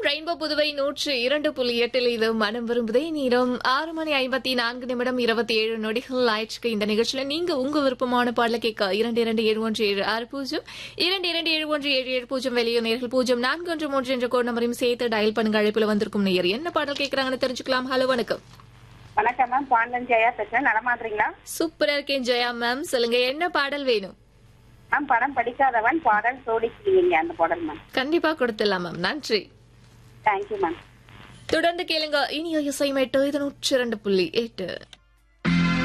FM rainbow Puduvai நூற்று இரண்டு புள்ளி எட்டில் இது மனம் விரும்புதே நேரம் ஆறு மணி ஐம்பத்தி நான்கு நிமிடம் இருபத்தி ஏழு நொடிகள் ஆயிடுச்சு இந்த நிகழ்ச்சியில நீங்க உங்க விருப்பமான பாடல கேட்க இரண்டு இரண்டு ஏழு ஒன்று ஏழு ஆறு பூஜ்ஜியம் இரண்டு இரண்டு ஏழு ஒன்று ஏழு ஏழு பூஜ்ஜியம் வெளியே நேர்கள் பூஜ்ஜியம் நான்கு ஒன்று மூன்று என்ற கோட் நம்பரையும் சேர்த்து டயல் பண்ணுங்க அழைப்புல வந்திருக்கும் நேயர் என்ன பாடல் கேட்கறாங்கன்னு தெரிஞ்சுக்கலாம் ஹலோ வணக்கம் வணக்கம் மேம் பாண்டன் ஜெயா பேசுறேன் நலமாக்குறீங்களா சூப்பரா இருக்கேன் ஜெயா மேம் சொல்லுங்க என்ன பாடல் வேணும் மேம் படம் படிக்காதவன் பாடல் சோடிக்கிறீங்க அந்த பாடல் மேம் கண்டிப்பா கொடுத்துடலாம் மேம் நன்றி தேங்க்யூ மேம் தொடர்ந்து கேளுங்க இனிய இசை மேட்டு இது நூற்றி இரண்டு புள்ளி எட்டு